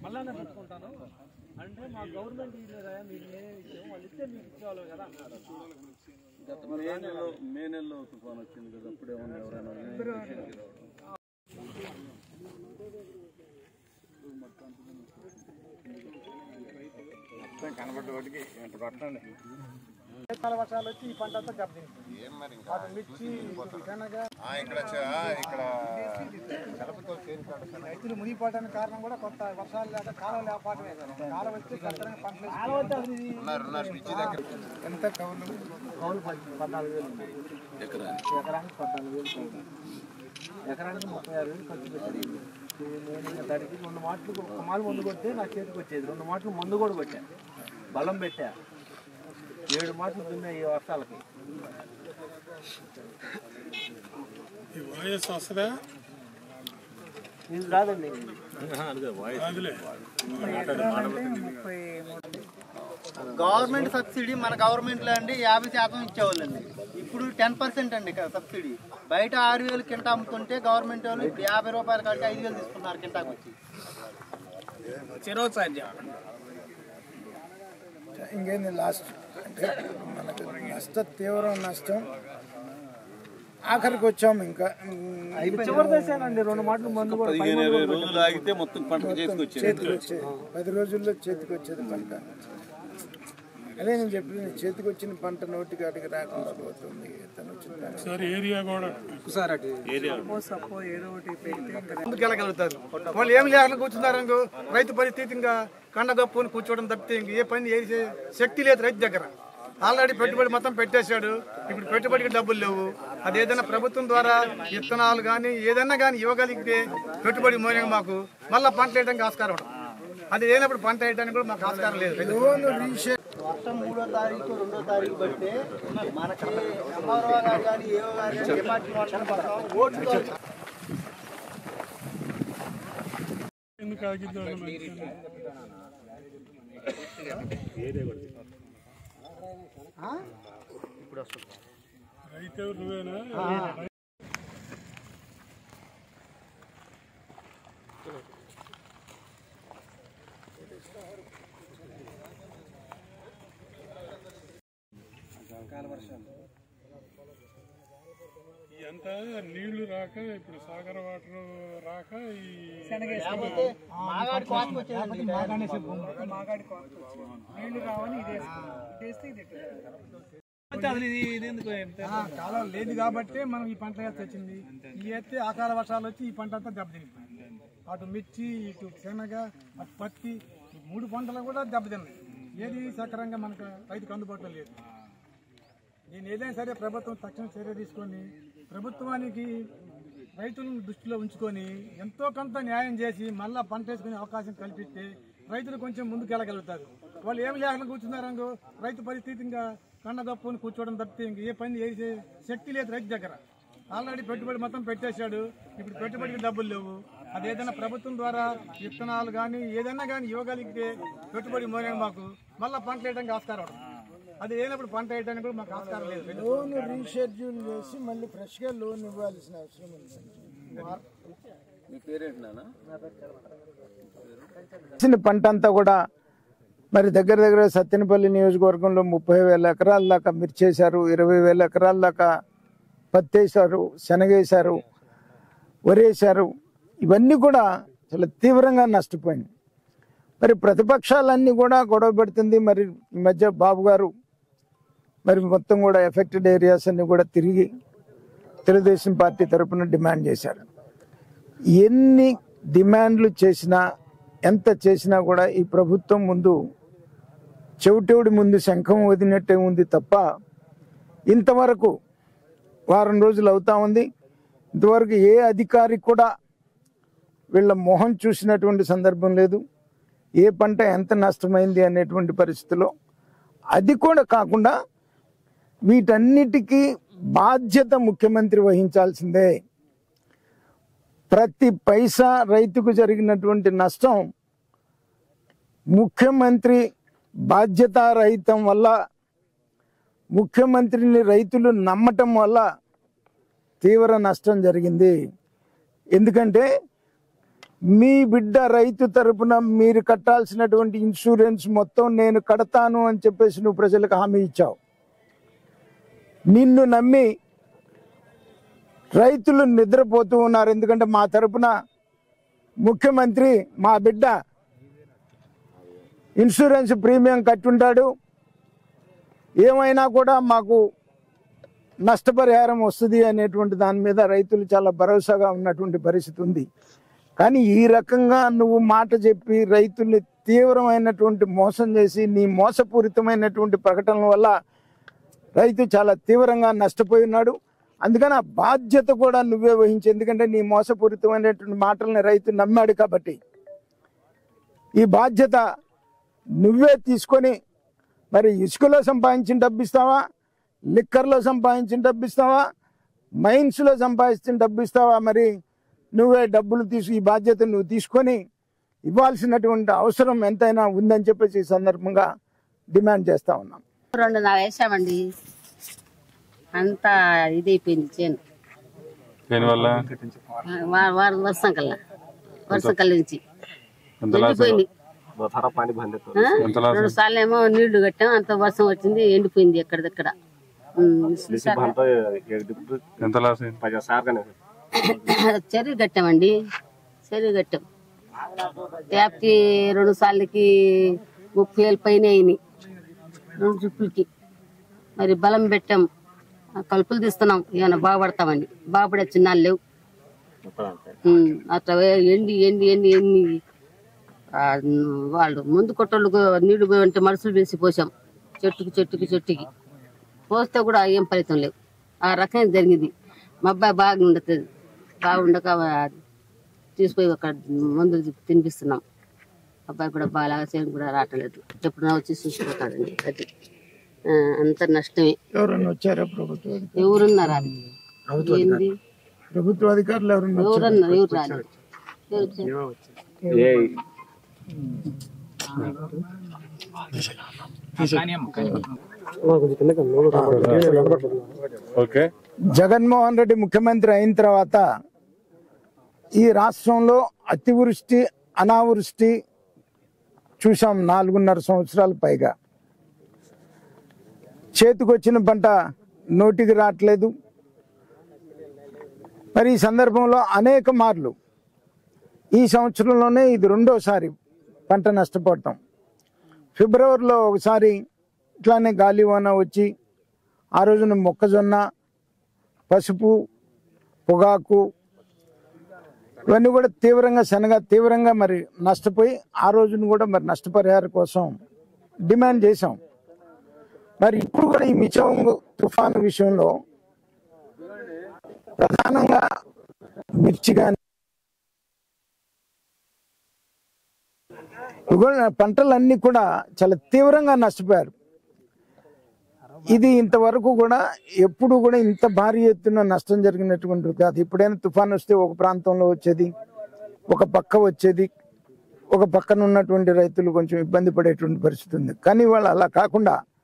మళ్ళా పెట్టుకుంటాను అంటే మా గవర్నమెంట్ ఇల్లేదా మీకు నేనే ఇచ్చాము వాళ్ళు ఇస్తే మీకు ఇచ్చేవాళ్ళు కదా అన్నారు మే నెలలో మే నెలలో తుఫాన్ వచ్చింది కదా అప్పుడేమన్నా ఎవరైనా చాలా వర్షాలు వచ్చి ఈ పంట అంతా దెబ్బతింది అటు మిర్చి ఇటు శనగ ఇక్కడ చ- ఇక్కడ రైతులు మునిగిపోవడానికి కారణం కూడా కొత్త వర్షాలు లేక కాలం లేకపోవడమే కాలం వచ్చి ఖచ్చితంగా పంటలు కాలం వచ్చి అసలు ఇది ఉన్నారు ఉన్నారు పిచ్చి దగ్గర ఎంత కౌలు కౌలు పద్- పద్నాలుగు వేలు ఉంది. ఎకరానికి పద్నాలుగు వేలు కౌలు ఎకరానికి ముప్పై ఆరు వేలు ఖర్చు పెట్టారు ఈ నేను ఇంకా దానికి రెండు మాటలు ఒక మాలు మందు కొడితే నా చేతికి వచ్చేది రెండు మాటలు మందు కూడా కొట్టా బలం పెట్టా ఏడు మాటలు దున్నాయి ఈ వర్షాలకి వాయిస్ వస్తుందా ఇది రాదండి గవర్నమెంట్ సబ్సిడీ మన గవర్నమెంట్ లో అండి యాభై శాతం ఇచ్చేవాళ్ళండి ఇప్పుడు టెన్ పర్సెంట్ అండి ఇక్కడ సబ్సిడీ బయట ఆరు వేలు కింట అమ్ముతుంటే గవర్నమెంట్ వాళ్ళు ఇప్పుడు యాభై రూపాయల కంటే ఐదు వేలు తీసుకున్నారు కింటాకి వచ్చి ఇంకేంది లాస్ట్ అంటే మనకు నష్ట తీవ్ర నష్టం ఆఖరికి వచ్చాము ఇంకా చివరి దశేనండి రెండు మాటలు మందు కూడా పదిహేను ఇరవై రోజులు ఆగితే మొత్తం పంట చేసుకొచ్చేది చేతికి వచ్చేది పది రోజుల్లో చేతికి వచ్చేది పంట అదే నేను చెప్పింది చేతికి వచ్చిన పంట నోటికి అడిగి రాకుండా పోతుంది తను వచ్చిన పంట. సార్ ఏరియా కూడా ముందుకెళ్ళగలుగుతారు వాళ్ళు ఏం లేకుండా కూర్చున్నారు అనుకో రైతు పరిస్థితి ఇంకా కండగప్పుని కూర్చోవడం తప్పితే ఇంక ఏ పని చేసే శక్తి లేదు రైతు దగ్గర ఆల్రెడీ పెట్టుబడి మొత్తం పెట్టేశాడు ఇప్పుడు పెట్టుబడికి డబ్బులు లేవు అది ఏదైనా ప్రభుత్వం ద్వారా విత్తనాలు కానీ ఏదైనా కానీ ఇవ్వగలిగితే పెట్టుబడి మోయగా మాకు మళ్ళీ పంట వేయడానికి ఆస్కారం ఉండదు అది లేనప్పుడు పంట వేయడానికి కూడా మాకు ఆస్కారం లేదు వర్షం మూడో తారీఖు రెండో తారీఖు పడితే మనకి ఎంఆర్ఓ గారు కానీ ఏఓ గారు కానీ డిపార్ట్మెంట్ వాళ్ళు ఓట్లు ఎందుకు ఆగిద్దాం అని మంచిది. రైతు ఎవరు నువ్వేనా ఎంత నీళ్లు రాక ఇప్పుడు సాగర వాటర్ రాక ఈ లేకపోతే మాగాడి కోపం వచ్చేదండి నీళ్లు రావని ఇది కాలం లేదు కాబట్టి మనం ఈ పంట వేస్తే వచ్చింది ఈ ఎత్తే అకాల వర్షాలు వచ్చి ఈ పంట అంతా దెబ్బతింది అటు మిర్చి ఇటు శనగ అటు పత్తి ఈ మూడు పంటలు కూడా దెబ్బతిన్నాయి ఏది సక్రంగా మనకు రైతుకు అందుబాటులో లేదు నేను ఏదైనా సరే ప్రభుత్వం తక్షణ చర్య తీసుకొని ప్రభుత్వానికి రైతులను దృష్టిలో ఉంచుకొని ఎంతో కొంత న్యాయం చేసి మళ్ళా పంట వేసుకునే అవకాశం కల్పిస్తే రైతులు కొంచెం ముందుకు వెళ్ళగలుగుతారు వాళ్ళు ఏమి లేకుండా కూర్చున్నారనుకో రైతు పరిస్థితి ఇంకా కండగప్పుని కూర్చోవడం తప్పితే ఇంక ఏ పని చేసే శక్తి లేదు రైతు దగ్గర ఆల్రెడీ పెట్టుబడి మొత్తం పెట్టేశాడు ఇప్పుడు పెట్టుబడికి డబ్బులు లేవు అది ఏదైనా ప్రభుత్వం ద్వారా విత్తనాలు కానీ ఏదైనా కానీ ఇవ్వగలిగితే పెట్టుబడి మోయగా మాకు మళ్ళీ పంట వేయడానికి ఆస్కారం ఉండదు అది లేనప్పుడు పంట వేయడానికి కూడా మాకు ఆస్కారం లేదు లోన్ రీషెడ్యూల్ చేసి మళ్ళీ ఫ్రెష్గా లోన్ ఇవ్వాల్సిన అవసరం ఉంది మీ పేరేంటి నాన్న వచ్చిన పంట అంతా కూడా మరి దగ్గర దగ్గర సత్తెనపల్లి నియోజకవర్గంలో ముప్పై వేల ఎకరాల దాకా మిర్చేశారు ఇరవై వేల ఎకరాల దాకా పత్తి వేశారు శనగేశారు వరేశారు ఇవన్నీ కూడా చాలా తీవ్రంగా నష్టపోయింది మరి ప్రతిపక్షాలన్నీ కూడా గొడవ పెడుతుంది మరి ఈ మధ్య బాబు గారు మరి మొత్తం కూడా ఎఫెక్టెడ్ ఏరియాస్ అన్ని కూడా తిరిగి తెలుగుదేశం పార్టీ తరపున డిమాండ్ చేశారు ఎన్ని డిమాండ్లు చేసినా ఎంత చేసినా కూడా ఈ ప్రభుత్వం ముందు చెవిటెవుడి ముందు శంఖం వదినట్టే ఉంది తప్ప ఇంతవరకు వారం రోజులు అవుతా ఉంది ఇంతవరకు ఏ అధికారి కూడా వీళ్ళ మొహం చూసినటువంటి సందర్భం లేదు ఏ పంట ఎంత నష్టమైంది అనేటువంటి పరిస్థితిలో అది కూడా కాకుండా వీటన్నిటికీ బాధ్యత ముఖ్యమంత్రి వహించాల్సిందే ప్రతి పైసా రైతుకు జరిగినటువంటి నష్టం ముఖ్యమంత్రి బాధ్యతారహితం వల్ల ముఖ్యమంత్రిని రైతులు నమ్మటం వల్ల తీవ్ర నష్టం జరిగింది ఎందుకంటే మీ బిడ్డ రైతు తరపున మీరు కట్టాల్సినటువంటి ఇన్సూరెన్స్ మొత్తం నేను కడతాను అని చెప్పేసి నువ్వు ప్రజలకు హామీ ఇచ్చావు నిన్ను నమ్మి రైతులు నిద్రపోతూ ఉన్నారు ఎందుకంటే మా తరపున ముఖ్యమంత్రి మా బిడ్డ ఇన్సూరెన్స్ ప్రీమియం కట్టుంటాడు ఏమైనా కూడా మాకు నష్టపరిహారం వస్తుంది అనేటువంటి దాని మీద రైతులు చాలా భరోసాగా ఉన్నటువంటి పరిస్థితి ఉంది కానీ ఈ రకంగా నువ్వు మాట చెప్పి రైతుల్ని తీవ్రమైనటువంటి మోసం చేసి నీ మోసపూరితమైనటువంటి ప్రకటనల వల్ల రైతు చాలా తీవ్రంగా నష్టపోయి ఉన్నాడు అందుకని ఆ బాధ్యత కూడా నువ్వే వహించి ఎందుకంటే నీ మోసపూరితమైనటువంటి మాటల్ని రైతు నమ్మాడు కాబట్టి ఈ బాధ్యత నువ్వే తీసుకొని మరి ఇసుకలో సంపాదించిన డబ్బు ఇస్తావా లిక్కర్లో సంపాదించిన డబ్బు ఇస్తావా మైన్స్లో సంపాదించిన డబ్బు ఇస్తావా మరి నువ్వే డబ్బులు తీసు ఈ బాధ్యత నువ్వు తీసుకొని ఇవ్వాల్సినటువంటి అవసరం ఎంతైనా ఉందని చెప్పేసి ఈ సందర్భంగా డిమాండ్ చేస్తా ఉన్నాం రెండున్నర వేసామండి అంతా ఇదైపోయింది చేను దీనివల్ల వా- వారం వర్షం కల్లా వర్షం కల్లా నుంచి ఎంత లాస్ ఎండిపోయింది ఆ? ఎంత లాస్ రెండు సార్లు ఏమో నీళ్లు కట్టాం అంత వర్షం వచ్చింది ఎండిపోయింది ఎక్కడిదక్కడ ఉమ్, చూశాక ఎంత లాస్ అయింది చెరువు కట్టామండి చెరువు కట్టాం ట్యాప్కి రెండు సార్లకి ముప్పై వేలు పైన అయినాయి రెండు ట్రిప్పులకి మరి బలం పెట్టాం ఆ కలుపులు తీస్తున్నాం ఏమైనా బాగుపడతామని బాగుపడే చిన్నాళ్ళు లేవు ఉమ్, అట్లా వే- ఎండి ఎండి ఎండి ఎండి ఆ, వాళ్ళు ముందు కొట్టోళ్ళు నీళ్లు పోయి మనుషులు వేసి పోసాం చెట్టుకి చెట్టుకి చెట్టుకి పోస్తే కూడా ఏం ఫలితం లేవు ఆ రకం జరిగింది మా అబ్బాయి బాగా ఉండదు బాగుండక ఆ, తీసుకుపోయి ఒక మందులు తినిపిస్తున్నాం అబ్బాయి కూడా బాగా చేను కూడా రావట్లేదు ఎప్పుడైనా వచ్చి చూసిపోతాడండి అది ఆ, అంత నష్టమే ఎవరన్నా వచ్చారా ప్రభుత్వ అధికారులు? ఎవరున్నారు అది ఏంది ప్రభుత్వ అధికారులు ఎవరన్నా వచ్చారా? ఎవరన్నారు ఎవరు రాలేదు ఎవరు వచ్చారు? ఓకే జగన్మోహన్ రెడ్డి ముఖ్యమంత్రి అయిన తర్వాత ఈ రాష్ట్రంలో అతివృష్టి అనావృష్టి చూసాం నాలుగున్నర సంవత్సరాల పైగా చేతికొచ్చిన పంట నోటికి రావట్లేదు మరి ఈ సందర్భంలో అనేక మార్లు ఈ సంవత్సరంలోనే ఇది రెండోసారి పంట నష్టపోవటం ఫిబ్రవరిలో ఒకసారి ఇట్లానే గాలివాన వచ్చి ఆ రోజున మొక్కజొన్న పసుపు పొగాకు ఇవన్నీ కూడా తీవ్రంగా శనగ తీవ్రంగా మరి నష్టపోయి ఆ రోజున కూడా మరి నష్టపరిహారం కోసం డిమాండ్ చేశాం మరి ఇప్పుడు కూడా ఈ మిచంగ్ తుఫాను విషయంలో ప్రధానంగా మిర్చి కానీ పంటలన్నీ కూడా చాలా తీవ్రంగా నష్టపోయారు ఇది ఇంతవరకు కూడా ఎప్పుడు కూడా ఇంత భారీ ఎత్తున నష్టం జరిగినటువంటిది కాదు ఎప్పుడైనా తుఫాన్ వస్తే ఒక ప్రాంతంలో వచ్చేది ఒక పక్క వచ్చేది ఒక పక్కన ఉన్నటువంటి రైతులు కొంచెం ఇబ్బంది పడేటువంటి పరిస్థితి ఉంది కానీ వాళ్ళు అలా కాకుండా